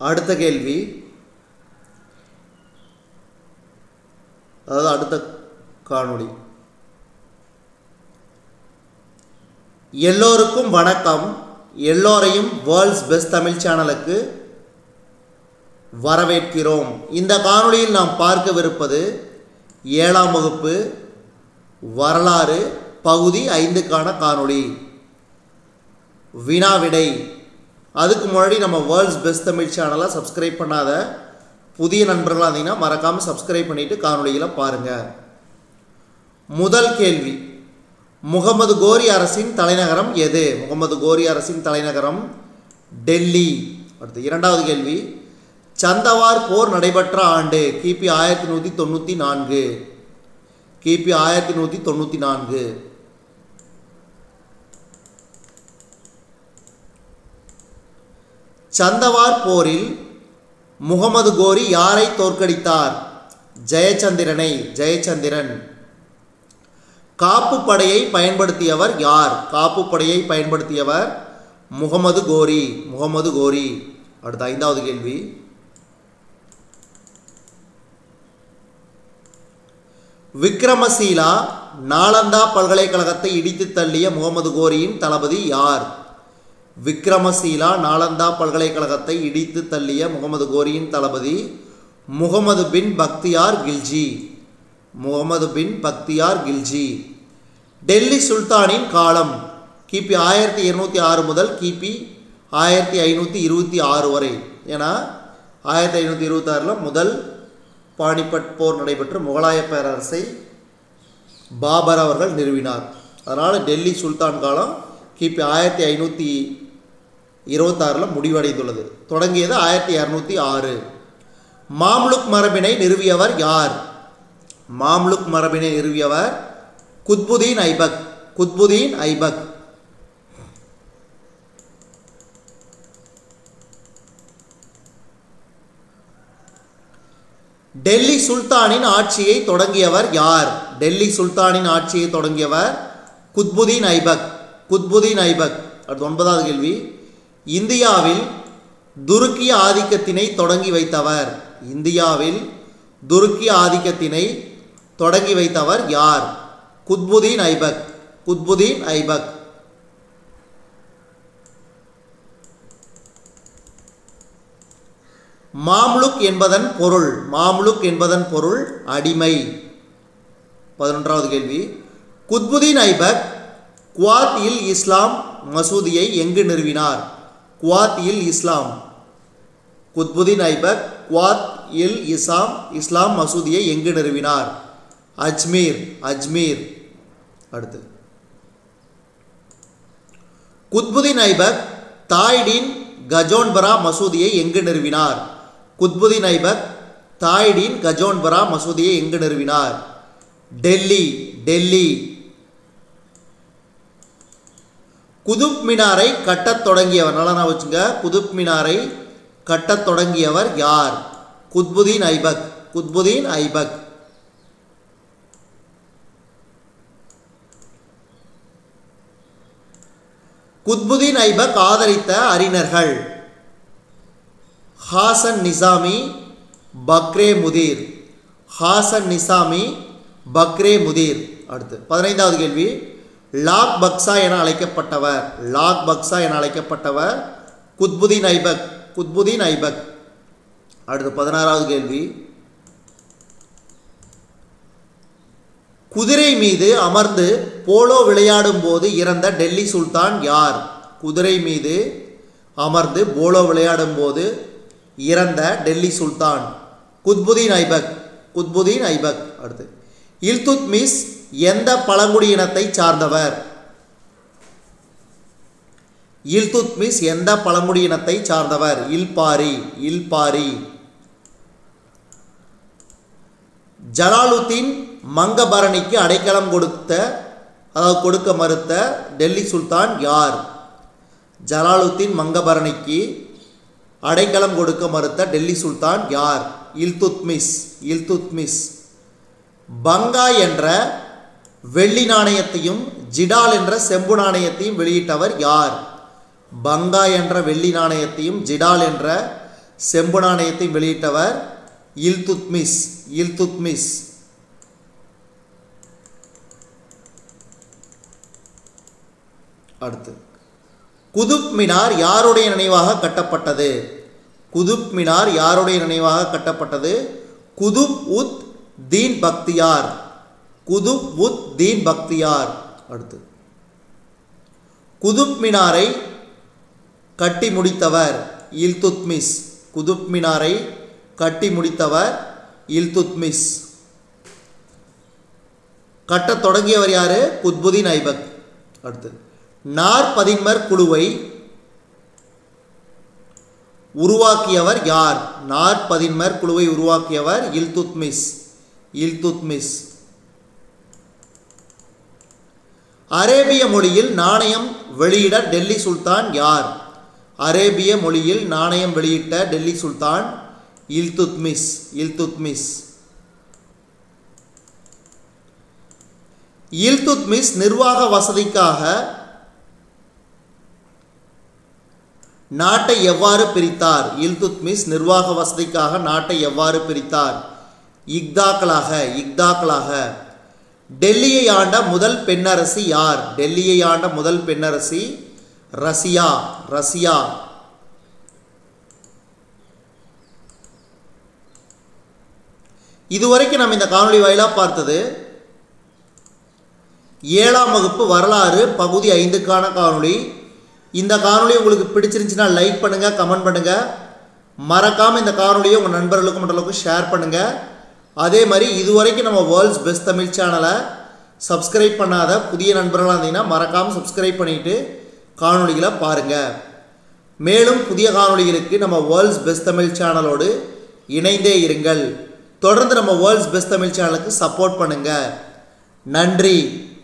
அடுத்த கேள்வி அதாவது அடுத்த காணொளி எல்லோருக்கும் வணக்கம் எல்லோரையும் வேர்ல்ட்ஸ் பெஸ்ட் தமிழ் சேனலுக்கு வரவேற்கிறோம் இந்த காணொளியில் நாம் பார்க்கவிருப்பது ஏழாம் வகுப்பு வரலாறு பகுதி ஐந்துக்கான காணொளி வினா விடை அதுக்கு முன்னாடி நம்ம வேர்ல்ட்ஸ் பெஸ்ட் தமிழ் சேனலை சப்ஸ்கிரைப் பண்ணாத புதிய நண்பர்களாக இருந்தீங்கன்னா மறக்காமல் சப்ஸ்கிரைப் பண்ணிவிட்டு காணொளிகளை பாருங்கள் முதல் கேள்வி முகமது கோரி அரசின் தலைநகரம் எது முகமது கோரி அரசின் தலைநகரம் டெல்லி அடுத்து இரண்டாவது கேள்வி சந்தவார் போர் நடைபெற்ற ஆண்டு கிபி ஆயிரத்தி நூற்றி தொண்ணூற்றி நான்கு கிபி ஆயிரத்தி நூற்றி தொண்ணூற்றி நான்கு சந்தவார் போரில் முகமது கோரி யாரை தோற்கடித்தார் ஜெயச்சந்திரனை ஜெயச்சந்திரன் காப்பு படையை பயன்படுத்தியவர் யார் காப்பு படையை பயன்படுத்தியவர் முகமது கோரி முகமது கோரி அடுத்த ஐந்தாவது கேள்வி விக்ரமசீலா நாலந்தா பல்கலைக்கழகத்தை இடித்து தள்ளிய முகமது கோரியின் தளபதி யார் விக்ரமசீலா நாலந்தா பல்கலைக்கழகத்தை இடித்து தள்ளிய முகமது கோரியின் தளபதி முகமது பின் பக்தியார் கில்ஜி முகமது பின் பக்தியார் கில்ஜி டெல்லி சுல்தானின் காலம் கிபி ஆயிரத்தி இருநூற்றி ஆறு முதல் கிபி ஆயிரத்தி ஐநூற்றி இருபத்தி ஆறு வரை ஏன்னா ஆயிரத்தி ஐநூற்றி இருபத்தாறில் முதல் பானிபட் போர் நடைபெற்று முகலாய பேரரசை பாபர் அவர்கள் நிறுவினார் அதனால் டெல்லி சுல்தான் காலம் கிபி ஆயிரத்தி ஐநூற்றி இருபத்தாறில் முடிவடைந்துள்ளது தொடங்கியது ஆயிரத்தி இரநூத்தி ஆறு மாம்லுக் மரபினை நிறுவியவர் யார் மாம்லுக் மரபினை நிறுவியவர் குத்புதீன் ஐபக் குத்புதீன் ஐபக் டெல்லி சுல்தானின் ஆட்சியை தொடங்கியவர் யார் டெல்லி சுல்தானின் ஆட்சியை தொடங்கியவர் குத்புதீன் ஐபக் குத்புதீன் ஐபக் அடுத்து ஒன்பதாவது கேள்வி இந்தியாவில் துருக்கிய ஆதிக்கத்தினை தொடங்கி வைத்தவர் இந்தியாவில் துருக்கிய ஆதிக்கத்தினை தொடங்கி வைத்தவர் யார் குத்புதீன் ஐபக் குத்புதீன் ஐபக் மாம்லுக் என்பதன் பொருள் மாம்லுக் என்பதன் பொருள் அடிமை பதினொன்றாவது கேள்வி குத்புதீன் ஐபக் குவாத் இல் இஸ்லாம் மசூதியை எங்கு நிறுவினார் குவாத் இல் இஸ்லாம் குத்புதீன் ஐபக் குவாத் இல் இஸ்லாம் இஸ்லாம் மசூதியை எங்கு நிறுவினார் அஜ்மீர் அஜ்மீர் அடுத்து குத்புதீன் ஐபக் தாய்டின் கஜோன்பரா மசூதியை எங்கு நிறுவினார் குத்புதீன் ஐபக் தாய்டின் கஜோன்பரா மசூதியை எங்கு நிறுவினார் டெல்லி டெல்லி குதுப் மினாரை கட்டத் தொடங்கியவர் நல்லா நான் வச்சுங்க குதுப் மினாரை கட்டத் தொடங்கியவர் யார் குத்புதீன் ஐபக் குத்புதீன் ஐபக் குத்புதீன் ஐபக் ஆதரித்த அறிஞர்கள் ஹாசன் நிசாமி பக்ரே முதீர் ஹாசன் நிசாமி பக்ரே முதீர் அடுத்து பதினைந்தாவது கேள்வி லாக் பக்ஸா என அழைக்கப்பட்டவர் லாக் பக்ஸா என அழைக்கப்பட்டவர் குத்புதீன் ஐபக் குத்புதீன் ஐபக் அடுத்து பதினாறாவது கேள்வி குதிரை மீது அமர்ந்து போலோ விளையாடும் போது இறந்த டெல்லி சுல்தான் யார் குதிரை மீது அமர்ந்து போலோ விளையாடும் போது இறந்த டெல்லி சுல்தான் குத்புதீன் ஐபக் குத்புதீன் ஐபக் அடுத்து இல்துத்மிஸ் எந்த பழங்குடியினத்தை சார்ந்தவர் இல்துத்மிஸ் எந்த பழங்குடியினத்தை சார்ந்தவர் இல்பாரி இல்பாரி ஜலாலுத்தீன் மங்கபரணிக்கு அடைக்கலம் கொடுத்த அதாவது கொடுக்க மறுத்த டெல்லி சுல்தான் யார் ஜலாலுத்தீன் மங்கபரணிக்கு அடைக்கலம் கொடுக்க மறுத்த டெல்லி சுல்தான் யார் இல்துத்மிஸ் இல்துத்மிஸ் பங்கா என்ற வெள்ளி நாணயத்தையும் ஜிடால் என்ற செம்பு நாணயத்தையும் வெளியிட்டவர் யார் பங்கா என்ற வெள்ளி நாணயத்தையும் ஜிடால் என்ற செம்பு நாணயத்தை வெளியிட்டவர் இல்துத்மிஸ் இல்துத்மிஸ் அடுத்து குதுப் மினார் யாருடைய நினைவாக கட்டப்பட்டது குதுப் மினார் யாருடைய நினைவாக கட்டப்பட்டது குதுப் உத் தீன் பக்தியார் குதுப் உத் தீன் பக்தியார் அடுத்து குதுப் மினாரை கட்டி முடித்தவர் இல்துத்மிஸ் குதுப் மினாரை கட்டி முடித்தவர் இல்துத்மிஸ் கட்டத் தொடங்கியவர் யாரு குத்புதீன் ஐபக் அடுத்து நாற்பதின்மர் குழுவை உருவாக்கியவர் யார் நாற்பதின்மர் குழுவை உருவாக்கியவர் இல்துத்மிஸ் இல்துத்மிஸ் அரேபிய மொழியில் நாணயம் வெளியிட டெல்லி சுல்தான் யார் அரேபிய மொழியில் நாணயம் வெளியிட்ட டெல்லி சுல்தான் இல்துத்மிஸ் இல்துத்மிஸ் இல்துத்மிஸ் நிர்வாக வசதிக்காக நாட்டை எவ்வாறு பிரித்தார் இல்துத்மிஸ் நிர்வாக வசதிக்காக நாட்டை எவ்வாறு பிரித்தார் இக்தாக்களாக இக்தாக்களாக டெல்லியை ஆண்ட முதல் பெண்ணரசி யார் டெல்லியை ஆண்ட முதல் பெண்ணரசி ரசியா ரசியா இதுவரைக்கும் நம்ம இந்த காணொளி வாயிலாக பார்த்தது ஏழாம் வகுப்பு வரலாறு பகுதி ஐந்துக்கான காணொளி இந்த காணொளி உங்களுக்கு பிடிச்சிருந்துச்சுன்னா லைக் பண்ணுங்கள் கமெண்ட் பண்ணுங்கள் மறக்காமல் இந்த காணொலியை உங்கள் நண்பர்களுக்கும் மற்றவர்களுக்கும் ஷேர் பண்ணுங்கள் அதே மாதிரி இதுவரைக்கும் நம்ம வேர்ல்ட்ஸ் பெஸ்ட் தமிழ் சேனலை சப்ஸ்கிரைப் பண்ணாத புதிய நண்பர்களாக இருந்தீங்கன்னா மறக்காமல் சப்ஸ்கிரைப் பண்ணிவிட்டு காணொளிகளை பாருங்கள் மேலும் புதிய காணொளிகளுக்கு நம்ம வேர்ல்ட்ஸ் பெஸ்ட் தமிழ் சேனலோடு இணைந்தே இருங்கள் தொடர்ந்து நம்ம வேர்ல்ட்ஸ் பெஸ்ட் தமிழ் சேனலுக்கு சப்போர்ட் பண்ணுங்கள் நன்றி